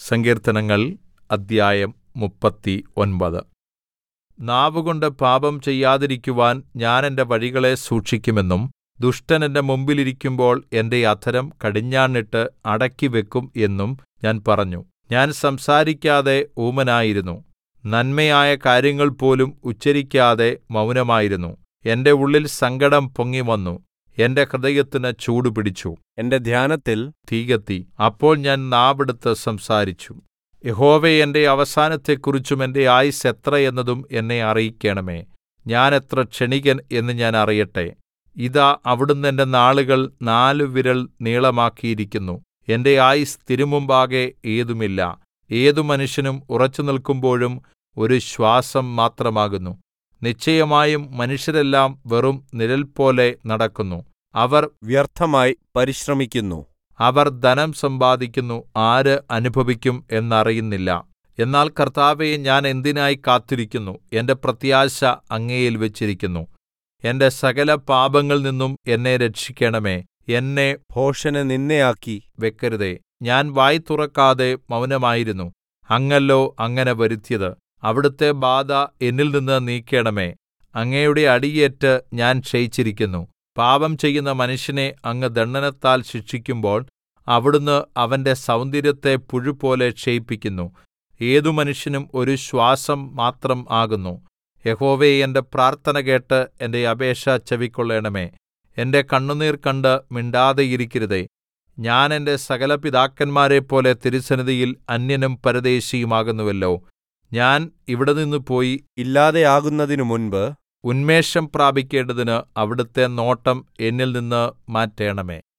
സങ്കീർത്തനങ്ങൾ അദ്ധ്യായം മുപ്പത്തി ഒൻപത് നാവുകൊണ്ട് പാപം ചെയ്യാതിരിക്കുവാൻ ഞാൻ എന്റെ വഴികളെ സൂക്ഷിക്കുമെന്നും ദുഷ്ടൻ എന്റെ മുമ്പിൽ ഇരിക്കുമ്പോൾ എന്റെ അധരം കടിഞ്ഞാണിട്ട് അടക്കിവെക്കും എന്നും ഞാൻ പറഞ്ഞു ഞാൻ സംസാരിക്കാതെ ഊമനായിരുന്നു നന്മയായ കാര്യങ്ങൾ പോലും ഉച്ചരിക്കാതെ മൗനമായിരുന്നു എന്റെ ഉള്ളിൽ സങ്കടം പൊങ്ങിവന്നു എന്റെ ഹൃദയത്തിന് ചൂടുപിടിച്ചു എന്റെ ധ്യാനത്തിൽ തീ കത്തി അപ്പോൾ ഞാൻ നാവെടുത്ത് സംസാരിച്ചു യഹോവേ എന്റെ അവസാനത്തെക്കുറിച്ചും എന്റെ ആയുസ്സ് എത്ര എന്നതും എന്നെ അറിയിക്കണമേ ഞാൻ എത്ര ക്ഷണികൻ എന്ന് ഞാൻ അറിയട്ടെ ഇതാ അവിടുന്ന് എന്റെ നാളുകൾ നാല് വിരൽ നീളമാക്കിയിരിക്കുന്നു എന്റെ ആയുസ്സ് തിരുമുമ്പാകെ ഏതുമില്ല ഏതു മനുഷ്യനും ഉറച്ചുനിൽക്കുമ്പോഴും ഒരു ശ്വാസം മാത്രമാകുന്നു നിശ്ചയമായും മനുഷ്യരെല്ലാം വെറും നിഴൽപോലെ നടക്കുന്നു അവർ വ്യർത്ഥമായി പരിശ്രമിക്കുന്നു അവർ ധനം സമ്പാദിക്കുന്നു ആര് അനുഭവിക്കും എന്നറിയുന്നില്ല എന്നാൽ കർത്താവേ ഞാൻ എന്തിനായി കാത്തിരിക്കുന്നു എന്റെ പ്രത്യാശ അങ്ങയിൽ വെച്ചിരിക്കുന്നു എന്റെ സകല പാപങ്ങളിൽ നിന്നും എന്നെ രക്ഷിക്കണമേ എന്നെ ഭോഷന് നിന്നയാക്കി വെക്കരുതേ ഞാൻ വായ് തുറക്കാതെ മൗനമായിരുന്നു അങ്ങല്ലോ അങ്ങനെ വരുത്തിയത് അവിടുത്തെ ബാധ എന്നിൽ നിന്ന് നീക്കണമേ അങ്ങയുടെ അടിയേറ്റ് ഞാൻ ക്ഷയിച്ചിരിക്കുന്നു പാപം ചെയ്യുന്ന മനുഷ്യനെ അങ്ങ് ദണ്ഡനത്താൽ ശിക്ഷിക്കുമ്പോൾ അവിടുന്ന് അവന്റെ സൗന്ദര്യത്തെ പുഴുപോലെ ക്ഷയിപ്പിക്കുന്നു ഏതു മനുഷ്യനും ഒരു ശ്വാസം മാത്രം ആകുന്നു യഹോവേ എന്റെ പ്രാർത്ഥന കേട്ട് എന്റെ അപേക്ഷ ചെവിക്കൊള്ളണമേ എന്റെ കണ്ണുനീർ കണ്ട് മിണ്ടാതെയിരിക്കരുതേ ഞാൻ എന്റെ സകല പിതാക്കന്മാരെപ്പോലെ തിരുസന്നിധിയിൽ അന്യനും പരദേശിയുമാകുന്നുവല്ലോ ഞാൻ ഇവിടെനിന്ന് പോയി ഇല്ലാതെയാകുന്നതിനു മുൻപ് ഉന്മേഷം പ്രാപിക്കേണ്ടതിന് അവിടുത്തെ നോട്ടം എന്നിൽ നിന്ന് മാറ്റേണമേ